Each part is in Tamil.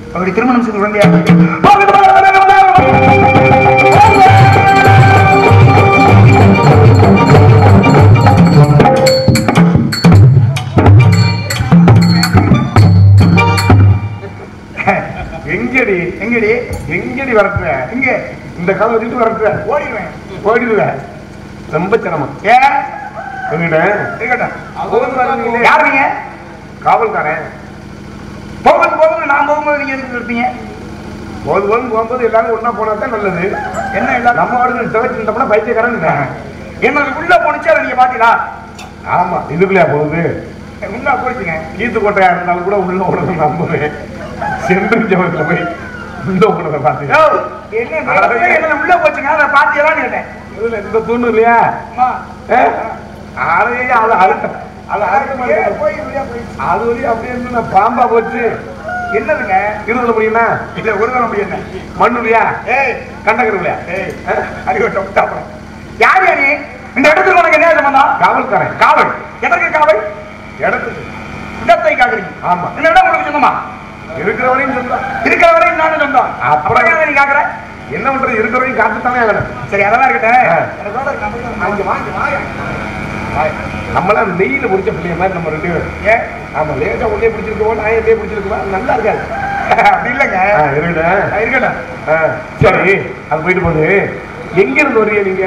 அப்படி திருமணம் செய்து குழந்தையா எங்கடி எங்கடி எங்கடி வரட்டுற எங்க இந்த காலம் வச்சுட்டு வரட்டுற ஓடிடுவேன் ஓடிடுவேன் ரொம்ப சிரமம் ஏன் எங்கிட்ட இருக்கட்டும் போகுது பாருங்களே. யார் நீங்க காவல்காரன் போகுது போகுது நான் போகும்போது நீங்க எதுக்கு இருப்பீங்க போது போது போகும்போது எல்லாரும் ஒண்ணா போனா தான் நல்லது என்ன இல்ல நம்ம வாடுன்னு துவைச்சுட்டோம்னா பைத்தியக்காரன் என்னது உள்ள போனுச்சு அதை நீங்க பாத்தீங்களா ஆமா இதுக்குள்ளயா போகுது உள்ள போயிடுச்சுங்க கீத்து கோட்டையா இருந்தாலும் கூட உள்ள ஓடுறது நம்புவேன் சென்று ஜபத்துல போய் உள்ள ஓடுறத பார்த்து யோ, என்ன நேரத்துல என்னது உள்ள போச்சுங்க அதை பாத்தியலான்னு கேட்டேன் இதுல இந்த தூணு இல்லையா அம்மா, அதையே அது அழுத்த அது அழுத்த ஏன் மாதிரி போய் வெளியே போயிடுச்சு? அது வரையும் அப்படியே இருந்து நான் பாம்பா போச்சு என்னதுங்க இருந்துட முடியுமா இல்ல ஒரு தரம் முடியும் என்ன மண்ணுலையா ஏய் கண்டகருலையா ஏய் அறிவட்டம் தாப்படம் யார் யா நீ இந்த இடத்துக்கு உனக்கு என்ன சம்பந்தம் காவல்காரன் காவல் எதற்கு காவல் இடத்துக்கு இடத்தை காக்குறீங்க ஆமா இந்த இடம் உங்களுக்கு சொந்தமா இருக்கிறவரையும் சொல்றான் இருக்கிற வரையும் நானும் சொந்தம் அப்புறம் அப்புறம் ஏன் நீ காக்குற என்ன பண்றது இருக்கிறவரையும் காத்துத்தானே ஆகணும் சரி அதெல்லாம் இருக்கட்டும் ஆ. எனக்கு வேலை இருக்கு, நான் போய் வாங்கி வாங்கி வாங்க நம்மளாம் நெய்யில பிடிச்ச பிள்ளைய மாதிரி நம்ம ரெண்டு பேரும் ஏன் ஆமா லேசா உள்ளே பிடிச்சிருக்கோம் நான் எப்படியே பிடிச்சிருக்கோம் நல்லா இருக்காது அப்படி இல்லைங்க ஆ, இருக்கட்டும் ஆ, இருக்கட்டும் ஆ, சரி அது போயிட்டு போகுது எங்க இருந்து வரீங்க நீங்க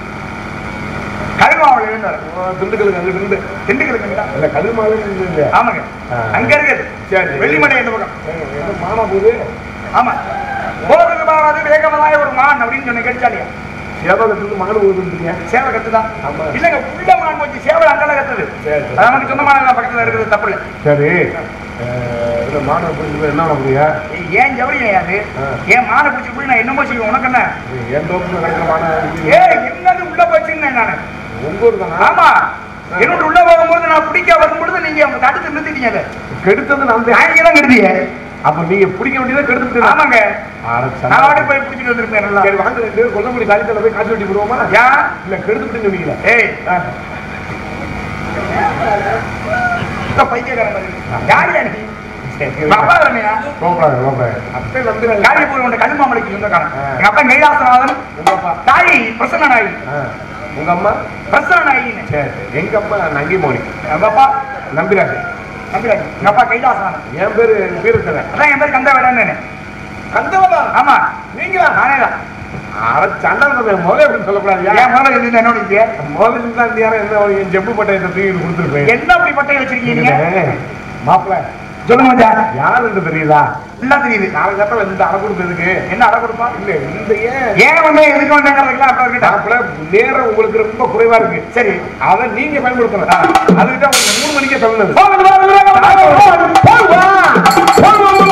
கருமாவில் இருந்தார் ஓ, திண்டுக்கலுக்கு அங்கிட்டு இருந்து திண்டுக்கலுக்குங்களா இல்ல கழுமாவே இருந்து இல்லையா ஆமாங்க ஆ. அங்க இருக்குது சரி. வெள்ளிமலை எந்த பக்கம் என்ன மாமா போகுது ஆமா போகிறது பாராது வேகமதாய ஒரு மான் அப்படின்னு சொன்ன கேட்டாலியா சேவகத்துக்கு மகன் போகுதுன்றீங்க சேவை கத்துதான் ஆமா. இல்லங்க உள்ள மான் போச்சு சேவை அங்கெல்லாம் கத்துது சரி, சரி. அது நமக்கு சொந்தமான பக்கத்துல இருக்குது தப்பு இல்லை சரி இந்த மாணவ பிடிச்சி என்ன பண்ணுறியா ஏய், ஏன் ஜவுளி அது ஆ. ஏன் மானை பிடிச்சி போய் நான் என்னமோ செய்வேன் உனக்கு என்ன என் தோப்புல கிடைக்கிற மாணவ ஏ என்னது உள்ள போச்சுன்னு நானு உங்க ஊர் தானா ஆமா என்னோட உள்ள போகும்போது நான் பிடிக்க வரும்பொழுது நீங்க அவங்க தடுத்து நிறுத்திட்டீங்க அதை கெடுத்தது நான் தான். நான் தான் நிறுத்திய அப்ப நீங்க பிடிக்க வேண்டியதை கெடுத்துட்டு ஆமாங்க அட சண்டை. நான் வாடி போய் பிடிச்சிட்டு வந்திருப்பேன் நல்லா சரி வாங்க ரெண்டு பேரும் கொல்லங்குடி காலித்தல போய் காட்சி வெட்டி போடுவோமா ஏன் இல்ல கெடுத்துட்டு சொன்னீங்களா ஏய் இந்த பைத்தியக்காரன் மாதிரி. யார் யா நீ அப்பா தானேயா கோபடாது கோபடாது அப்பே வந்துடுறாங்க காரிய போய் உன்னை கல்மாமலைக்கு சொந்தக்காரன் ஆ. எங்க அப்பா கைலாசநாதன் உங்க அப்பா தாய் பிரசன்ன நாய் ஆ. உங்க அம்மா பிரசன்ன நாயின்னு சரி சரி. எங்க அப்பா நங்கி மோனி எங்க அப்பா நம்பிராஜ் நம்பிராஜ் எங்க அப்பா கைலாசநாதன் என் பேரு வீரத்தவன் அதான் என் பேர் கந்த வேடான்னு கந்தவதா ஆமா நீங்களா நானே தான் அட சண்டை முதல்ல அப்படின்னு சொல்லக்கூடாது என் முதல்ல இருந்து என்னோட இருக்கு முதல்ல தான் இந்த யாரும் என்ன என் ஜம்பு பட்டையத்தை தூக்கி கொடுத்துருப்பேன் என்ன அப்படி பட்டை வச்சிருக்கீங்க மாப்பிள்ள சொல்லுங்க மச்சான் யாருன்னு தெரியுதா எல்லாம் தெரியுது காலகட்டத்தில் இந்த அரை கொடுத்ததுக்கு என்ன அடை கொடுப்பா இல்ல இந்த ஏன் ஏன் வந்து எதுக்கு வந்தாங்கிறதுக்கெல்லாம் அப்புறம் இருக்கட்டும் மாப்பிள்ள நேரம் உங்களுக்கு ரொம்ப குறைவா இருக்கு சரி அதை நீங்க பயன்படுத்தணும் அதுக்கு தான் உங்களுக்கு மூணு மணிக்கே சொன்னது போகுது, போகுது, போகுது, போகுது, போகுது, போகுது.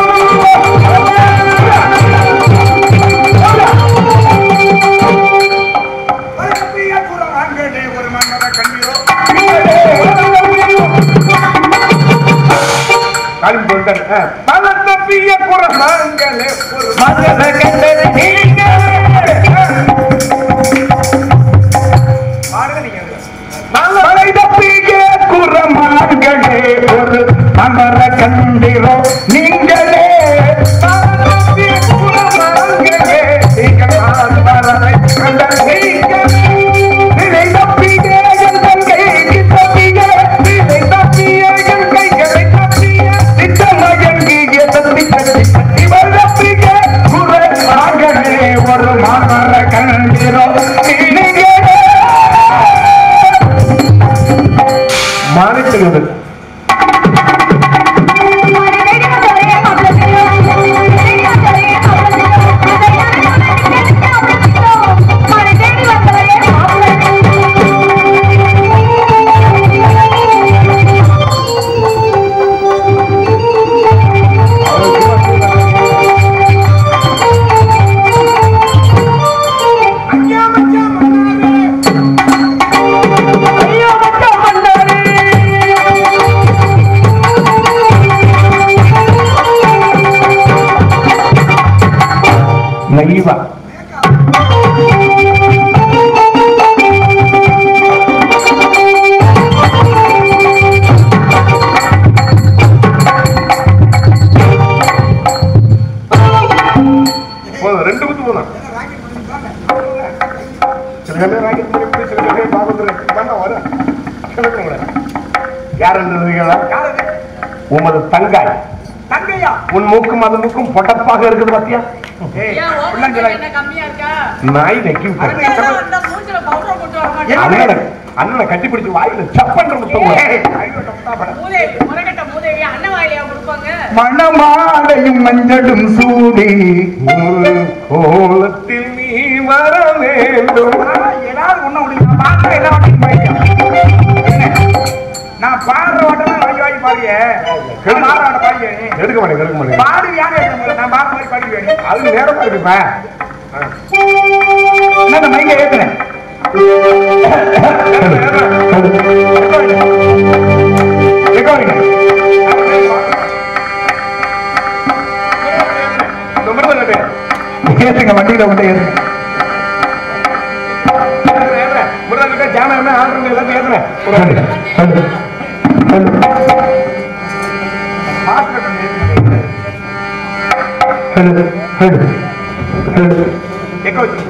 பரப்பிய குரவாங்கடே ஒரு மன்னர கண்ணீரோ. காலிம் சொல்லிட்டாரு பல தப்பிய குரமாங்களே ஒரு மன்னர கண்டது நீங்களே. பாடுங்க நீங்க. மலை தப்பிய குரமாங்களே ஒரு மன்னர கண்டீரோ நீங்களே தப்பிய குரமாங்களே நீங்கள் ஆழ்வாரனை கண்ட நீங்கள் நிலை தப்பிய என் தங்கைக்கு தப்பிய நிலை தப்பிய என் கைகளை தப்பிய நித்தமயங்கிய தத்தி தத்தி இவர் தப்பிய குறை மகனே ஒரு மகர கண்டீரோ நீங்களே மாறிக்கிறது நைவா போதும் ரெண்டு குத்து போதும் சில பேர் ராக்கெட் பண்ணி சில பேர் பாபத்துல பண்ண வரும் கிடக்கும் கூட. யார் இருந்ததுங்களா யார் அது? உமது தங்காய் தங்கையா உன் மூக்கும் அது மூக்கும் பொட்டப்பாக இருக்குது பாத்தியா ஏய் ஏன் ஓ உள்ளம் மூஞ்சில சொல்லாத. என்ன கம்மியா இருக்கா? நாய் நக்கி விட்டது. அருமை ஏதோ சகோதரி. அந்த மூஞ்சில powder போட்டு வர என்ன? மாட்டேன். அண்ணனை அண்ணனை கட்டி பிடிச்சு வாயில சப்பன்ற முத்தம் போடு. ஏய், ஐயோ, தப்பா பட. மூதேவி, முரகட்ட மூதேவி, அண்ணன் வாயிலையா கொடுப்பாங்க? மணமாலையும் மஞ்சளும் சூடி ஒரு கோலத்தில் நீ வர வேண்டும் ஏதாவது ஒண்ணு விடுங்க. நான் பாடுற எல்லா வாட்டையும் பாடிக்க. என்ன? நான் பாடுற வாட்டெல்லாம் வாங்கி வாங்கி பாடிய நான் பாடுற வாட்டை பாடிய நீ. எடுக்க மாட்டேன் எடுக்க மாட்டேன் பாடுவியான்னு கேட்க முடியல. நான் பாடுற மாதிரி பாடிக்குவேன் நீ. அது நேரமா இருக்குப்பா என்ன இந்த மைங்க ஏத்துனேன் எங்க வரீங்க? ஏத்துங்க வண்டியில கொண்டு ஏத்துங்க ஹாஸ்பிட்டல் ஏத்துங்க. எங்க வச்சு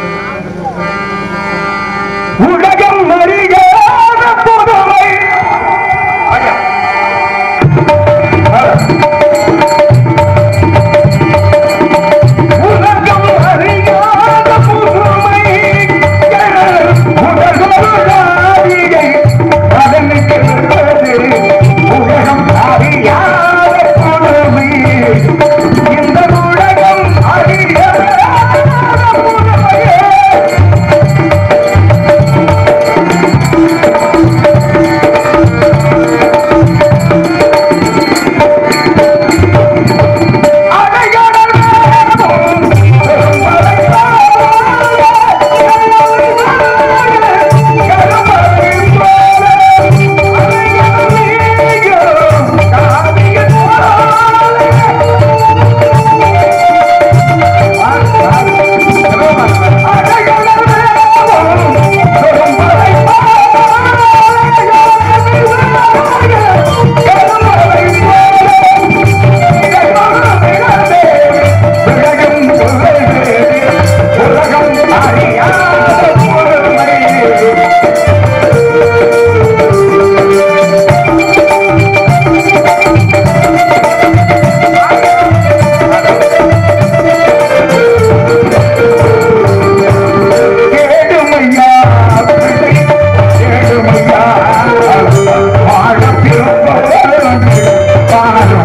உலகம் அறியாத புதுமை ஐயா. உலகம் அறியாத புதுமை உலகை அதனுக்கு உலகம் அறியாத புதுமை இந்த உலகம் அறியாத புதுமையே கேடுமையா கேடுமையா வாழ பிறப்பவன் பாடும்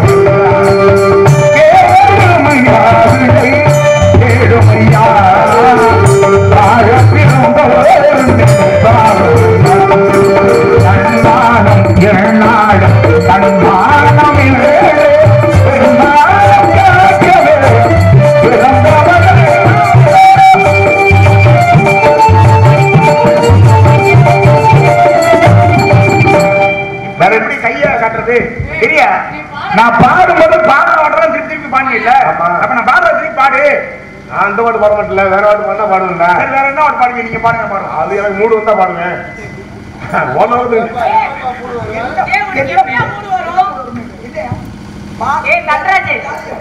கேடுமையா கேடுமையா வாழ பிறந்தவன் பாடும் தன்மானம் எண்ணாடம் தன்மானம் பெருமானம் காக்கவே பிறந்தவன் வேற எப்படி கைய காட்டுறது சரியா நான் பாடும்போது பாடுற வாட்டெல்லாம் திருப்பி திருப்பி பாடியில்ல ஆமா. அப்ப நான் பாடுற திருப்பி பாடு நான் அந்த பாட்டு பாட மாட்டேன்ல வேற பாட்டு பண்ணா பாடுவேன்ல சரி வேற என்ன ஒரு பாடுங்க நீங்க பாடுங்க பாடுங்க அது எனக்கு மூடு வந்தா பாடுவேன் ஓனாவது ஏன் உனக்கு எப்படியா மூடு வரும்? ஏய், தன்ராஜ்,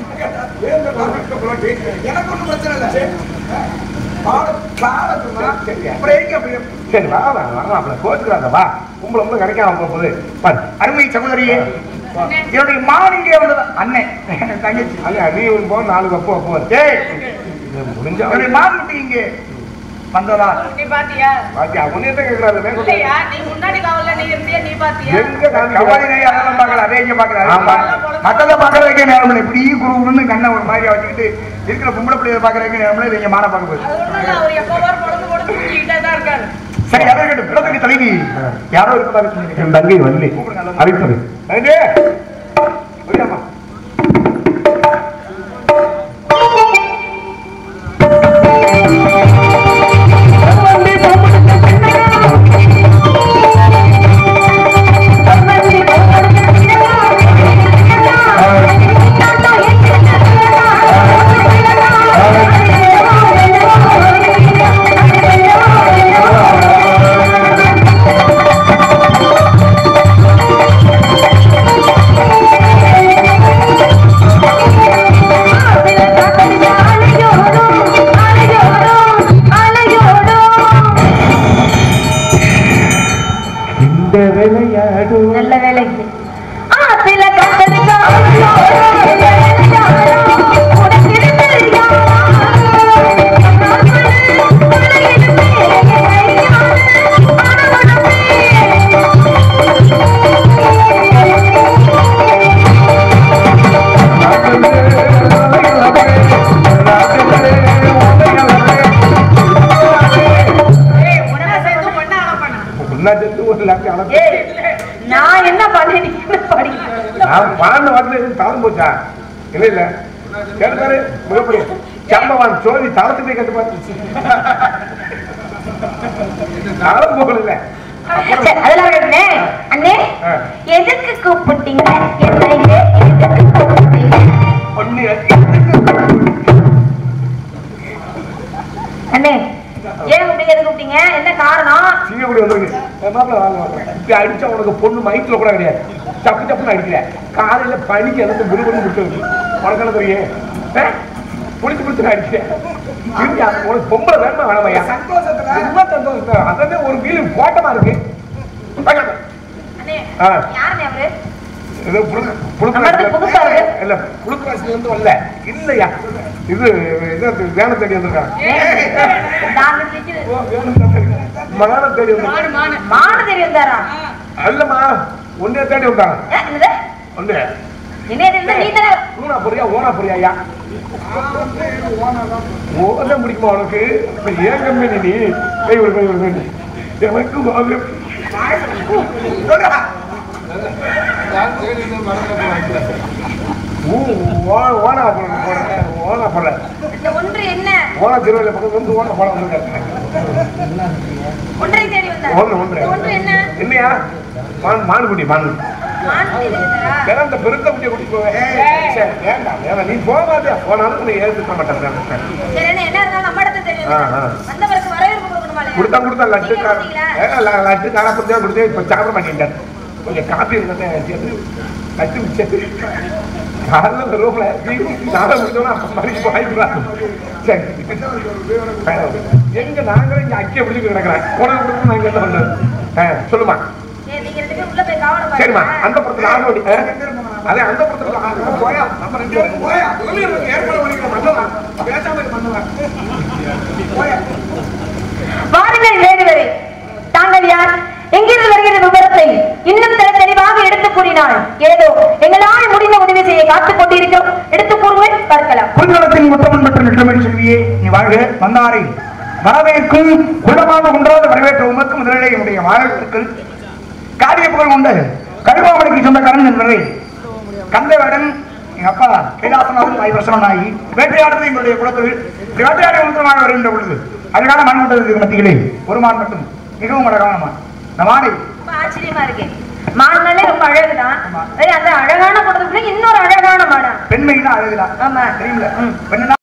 எனக்கு ஒண்ணும் பிரச்சனை இல்லை பாடு பாடத்துமா அப்புறம் எதுக்கு அப்படி சரி வா வா வா அப்படி கோச்சுக்கிறாங்க வா கும்பல கும்பல கிடைக்காம போகுது பாரு அருமை சகோதரியே என்னுடைய மானிங்கே வந்தது அண்ணன் என் தங்கச்சி அல்ல நீ ஒன்று போ நாலு கப்பு அப்போ ஏய் முடிஞ்சா என்னுடைய மான் இங்கே வந்ததா நீ பாத்தியா? பாத்தி அவனே தான் கேட்கறாரு இல்லையா, நீ முன்னாடி காவல்ல நீ இருந்தியா, நீ பாத்தியா? எங்க கவாலி காமிக்கிறாரு? நோய் அதெல்லாம் பார்க்கல அதே இங்க பார்க்கல ஆமா. மற்றதை பார்க்கறதுக்கே நேரம் இல்லை இப்படி குருன்னு கண்ணை ஒரு மாதிரி வச்சுக்கிட்டு இருக்கிற பொம்பளை பிள்ளைய பார்க்கறதுக்கு நேரம் இல்லை இவங்க மான பார்க்க போகுது அது ஒண்ணும் இல்ல, அவர் எப்ப பாரு பொழுது பொழுது தூங்கிக்கிட்டே தான் இருக்காரு. சரி அதை இருக்கட்டும் இடத்துக்கு தலைவி யாரோ இருப்பதாக சொன்னீங்க என் தங்கை வள்ளி அழைப்பது நன்றி புரியாமா Thank அவன் பாண்ட வாட்டில எதுவும் தளம் போச்சா இல்ல இல்ல கேட்டு பாரு மிகப்படி சம்பவான் சோதி தளத்துக்கு போய் கட்டு பாரு தளம் போகல சரி, அதெல்லாம் விடுங்க. அண்ணே ஆ. எதுக்கு கூப்பிட்டீங்க என்னைய எதுக்கு கூப்பிட்டீங்க பொண்ணு அண்ணே ஏன் இப்படி எதுக்கு கூப்பிட்டீங்க என்ன காரணம் சிங்கப்பூடி வந்துருக்கு மாப்பிள்ள வாங்க வாங்க இப்படி அடிச்சா உனக்கு பொண்ணு மைத்துல கூட கிடையாது சப்பு சப்புன்னு அடிக்கல காலையில பனிக்கு எனக்கு விரும்புன்னு விட்டு உனக்கு என்ன தெரியும் ஆ? புடிச்சு புடிச்சு அடிக்கிறேன் இருக்கியா? உனக்கு பொம்பளை வேணுமா வேணாமையா சந்தோஷத்துல ரொம்ப சந்தோஷம் தான். அதான் ஒரு வீல் கோட்டமா இருக்கு வாங்க. அண்ணே ஆ. யாருண்ணே அவரு இது புழுக்கு- புழுக்கு நம்ம இடத்துக்கு புதுசா இருக்கு. இல்ல புழுக்கு ராசி வந்து வரல இல்லையா இது இது வேலை தேடி வந்திருக்காங்க நாங்க நிக்குது. ஓ, வேணும் தேடி மகான தேடி வந்திருக்காங்க மாடு மாடு மாடு தெரியும் தாரா அல்லம்மா உன்னைய தேடி வந்தாங்க ஏ, என்னது ஒண்ணு என்ன தெரியுதா நீ தானே ஊனா பொரியா ஓனா பொரியாயா ஓன முடிக்குமா உனக்கு இப்ப ஏன் கம்பெனி நீ கை விடு கை விடு கை விடு. எனக்கு வாங்க. ஊ, ஓ- ஓனா போடுற போடுற ஓனா போடுற இந்த ஒன்று என்ன ஓனா திருவிழா பக்கத்துல வந்து ஓனா போட வந்திருக்காரு ஒன்றை தேடி வந்தார் ஒன்று ஒன்று இந்த ஒன்று என்ன என்னையா மான் மானுக்குட்டி மான் மான் தெரியும் தாரா வேற அந்த பெருத்த குட்டியை கூட்டிட்டு போவேன் சரி, வேண்டாம் வேண்டாம் நீ போக மாட்டியா போனாலும் நீ ஏற்றுக்க மாட்டேன் சரி என்ன என்ன இருந்தாலும் நம்ம இடத்த தெரியும் ஆ, ஆ. வந்தவருக்கு வரவேற்பு கொடுக்கணுமா இல்லையா? கொடுத்தா கொடுத்தா லட்டு நீங்க கார கொடுத்தீங்களா? ஏ, ல- லட்டு காரப்பத்தியா கொடுத்து இப்ப சாப்பிட மாட்டேன் கொஞ்சம் காப்பி இருந்ததை சேர்த்து லட்டு மிச்சத்து காலைல இந்த ரூம்ல நாளை முடிச்சோன்னா அப்ப மாதிரி வாய்ப்புறான் சரி எங்க நாங்களும் இங்க அக்கிய பிடிச்சு கிடக்குறேன் உனக்கு கொடுத்து நான் இங்க என்ன பண்றது ஆ, சொல்லுமா சரி, நீங்க ரெண்டு பேரும் உள்ள போய் கவனம் சரிம்மா பாருங்க. அந்த படத்துல ஆக வேண்டி அதே அந்த படத்துல ஆக வேண்டி. போயா நம்ம ரெண்டு பேரும் போயா முதல்ல ஏற்பாடு பண்ணிக்கிற மன்னவன் பேசாம இருக்க மன்னவன் போயா வாருங்கள் வேடுவரே தாங்கள் யார் எங்கிருந்து வருகிற விவரத்தை இன்னும் தெளி- தெளிவாக எடுத்து கூறினார் ஏதோ எங்களால் முடிந்த உதவி செய்ய காத்துக் கொண்டிருக்கிறோம் எடுத்து கூறுங்கள் பார்க்கலாம் குறுந்தளத்தின் முத்தமன் பெற்ற நிற்றமிழ் செல்வியே நீ வாழ்க வந்தாரை வரவேற்கும் குள்ளமாக குன்றாத வரவேற்ற உமக்கு முதலிலே என்னுடைய வாழ்த்துக்கள் காரிய புகழ் உண்டு கருவாமலைக்கு சொந்தக்காரன் என்பதை கந்தவேடன் எங்க அப்பா கைலாசநாதன் ஐந்து வருஷம் ஆகி வேட்டையாடுறது எங்களுடைய குலத்தில் இந்த வேட்டையாடி உத்தரமாக வருகின்ற பொழுது அழகான மண் மண்டலத்துக்கு மத்தியிலே ஒரு மான் மட்டும் மிகவும் அழகான மான் இந்த மானை ரொம்ப ஆச்சரியமா இருக்கு மாடுனாலே ரொம்ப அழகுதான் அதே அந்த அழகான கூட்டத்துக்குள்ள இன்னொரு அழகான மாடா பெண்மைதான் அழகுதான் ஆமா தெரியுமில்ல பெண்ணா